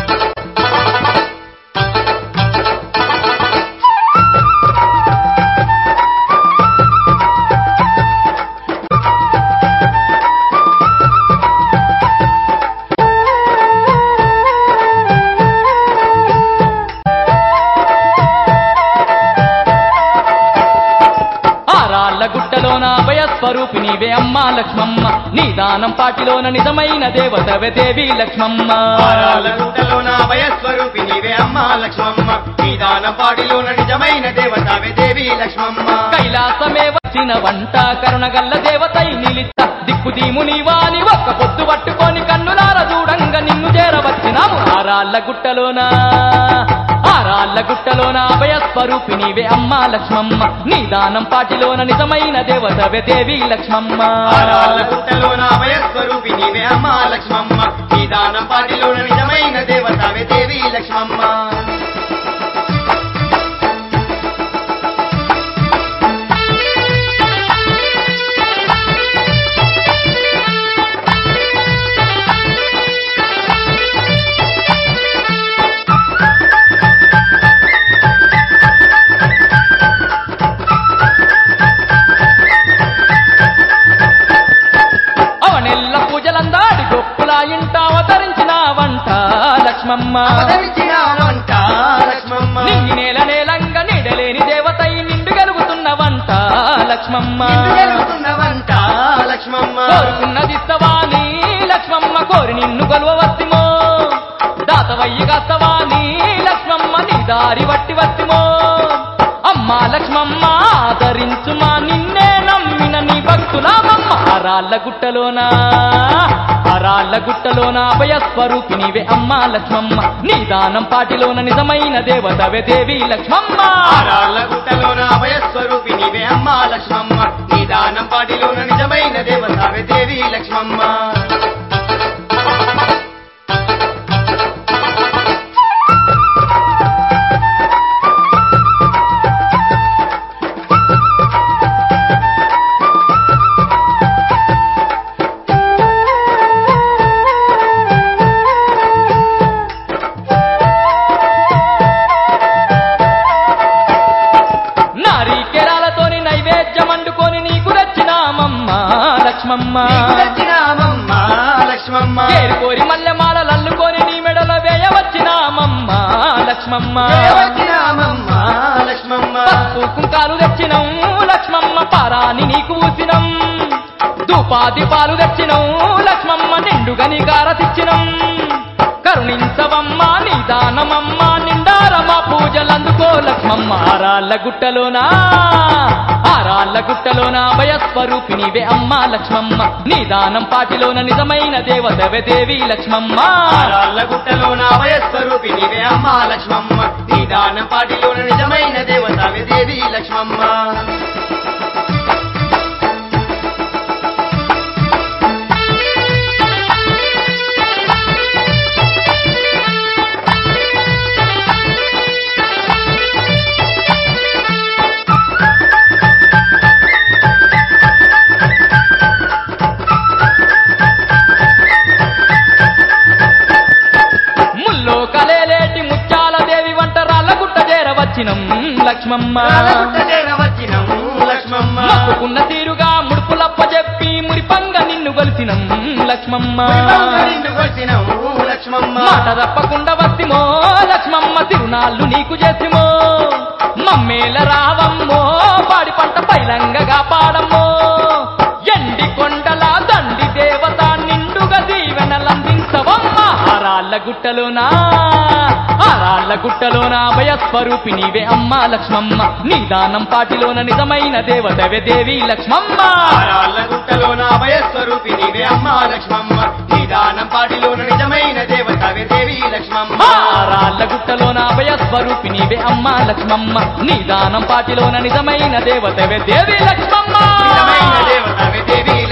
ఆరాళ్ళ గుట్టలోన భయస్వరూపి నీవే అమ్మా లక్ష్మమ్మ నీ దానం పాటిలోన నిజమైన దేవతవే దేవి లక్ష్మమ్మ ఆరాల గుట్టలోన భయస్వరూపి నీవే అమ్మ లక్ష్మమ్మ నీ దానపాడిలోన నిజమైన దేవతావే దేవి లక్ష్మమ్మ కైలాసమే వచ్చిన వంట కరుణగల్ల దేవతై నిలిత దిక్కుదీము నీవాని ఒక్క పొద్దు పట్టుకొని కన్నులార చూడంగ నిన్ను చేరవచ్చినాము ఆరాళ్ళ గుట్టలోన ఆరాళ్ళ గుట్టలోన అభయస్వరూపి నీవే అమ్మా లక్ష్మమ్మ నీ దానం పాటిలోన నిజమైన దేవతవే దేవి లక్ష్మమ్మ ఆరాల గుట్టలోన భయస్వరూపి నీవే అమ్మ లక్ష్మమ్మ నీ దానపాడిలోన నిజమైన దేవతావే దేవి లక్ష్మమ్మ అవనెల్ల పూజలందాడి గొప్పులా ఇంట అవతరించిన వంట లక్ష్మమ్మ అవతరించినావంట లక్ష్మమ్మ నింగి నేల నేలంగా నీడలేని దేవతై నిండు గలుగుతున్న వంట లక్ష్మమ్మ నిన్ను వెలుగుతున్నవంట లక్ష్మమ్మ కోరుకున్నదిస్తవాని లక్ష్మమ్మ కోరి నిన్ను కొలువవస్తిమో దాతవయ్యగస్తవాని లక్ష్మమ్మ నీ దారి వట్టి వస్తిమో అమ్మా లక్ష్మమ్మ ఆదరించుమా నిన్నే నమ్మిన నీ భక్తులామమ్మ అరాళ్ళ గుట్టలోనా అరాళ్ళ గుట్టలోన అభయస్వరూపి నీవే అమ్మా లక్ష్మమ్మ నీ దానం పాటిలోన నిజమైన దేవతవే దేవి లక్ష్మమ్మ ఆరాళ్ళ గుట్టలోన భయస్వరూపి నీవే అమ్మ లక్ష్మమ్మ నీ దానం పాటిలోన నిజమైన దేవతావే దేవి లక్ష్మమ్మ నారీకేరాలతోని నైవేద్యం వండుకొని నీకు రచ్చినామమ్మ లక్ష్మమ్మ నీకు వచ్చినామమ్మ లక్ష్మమ్మ కోరి మల్లెమాల లల్లుకొని నీ మెడల వేయవచ్చినామమ్మ లక్ష్మమ్మ వచ్చినామమ్మ లక్ష్మమ్మ పసుపు కుంకాలు తెచ్చినం లక్ష్మమ్మ పారాని నీకు ఊసినం ధూపాది పాలు తెచ్చినం లక్ష్మమ్మ నిండుగా నీ గారతిచ్చినం కరుణించవమ్మ నీ దానమమ్మ నిండారమ్మ పూజలందుకో లక్ష్మమ్మ ఆరాళ్ళ గుట్టలోనా ఆరాళ్ళ గుట్టలోన భయస్వరూపి నీవే అమ్మ లక్ష్మమ్మ నీ దానం పాటిలోన నిజమైన దేవతవే దేవి లక్ష్మమ్మ ఆరాళ్ళ గుట్టలోన వయస్వరూపి నీవే అమ్మ లక్ష్మమ్మ నీ దానం పాటిలోన నిజమైన దేవతావే దేవి లక్ష్మమ్మ ముల్లో కలేలేటి ముత్యాల దేవి వంట రాళ్ళ గుట్ట చేరవచ్చినం లక్ష్మమ్మ రాళ్ళగుట్ట చేర వచ్చినము లక్ష్మమ్మ మొక్కుకున్న తీరుగా ముడుపులప్ప చెప్పి మురిపంగ నిన్ను గొలిసినం లక్ష్మమ్మ మురిపంగ నిన్ను కొలిసినము లక్ష్మమ్మ మాట తప్పకుండా వస్తిమో లక్ష్మమ్మ తిరునాళ్ళు నీకు చేసిమో మమ్మేల రావమ్మో పాడి పంట పైలంగగా పాడమ్మో ఎండి కొండల దండి దేవత నిండుగా దీవెనలందించవమ్మ ఆరాళ్ళ గుట్టలోనా ఆరాళ్ళ గుట్టలోన భయస్వరూపి నీవే అమ్మా లక్ష్మమ్మ నీ దానం పాటిలోన నిజమైన దేవతవే దేవి లక్ష్మమ్మ ఆరాళ్ళ గుట్టలోన వయస్వరూపి నీవే అమ్మ లక్ష్మమ్మ నీ దానం పాటిలోన నిజమైన దేవతావే దేవి లక్ష్మమ్మ ఆరాళ్ళ గుట్టలోన భయస్వరూపి నీవే అమ్మా లక్ష్మమ్మ నీ దానం పాటిలోన నిజమైన దేవతవే దేవి లక్ష్మమ్మ నిజమైన దేవతావే దేవి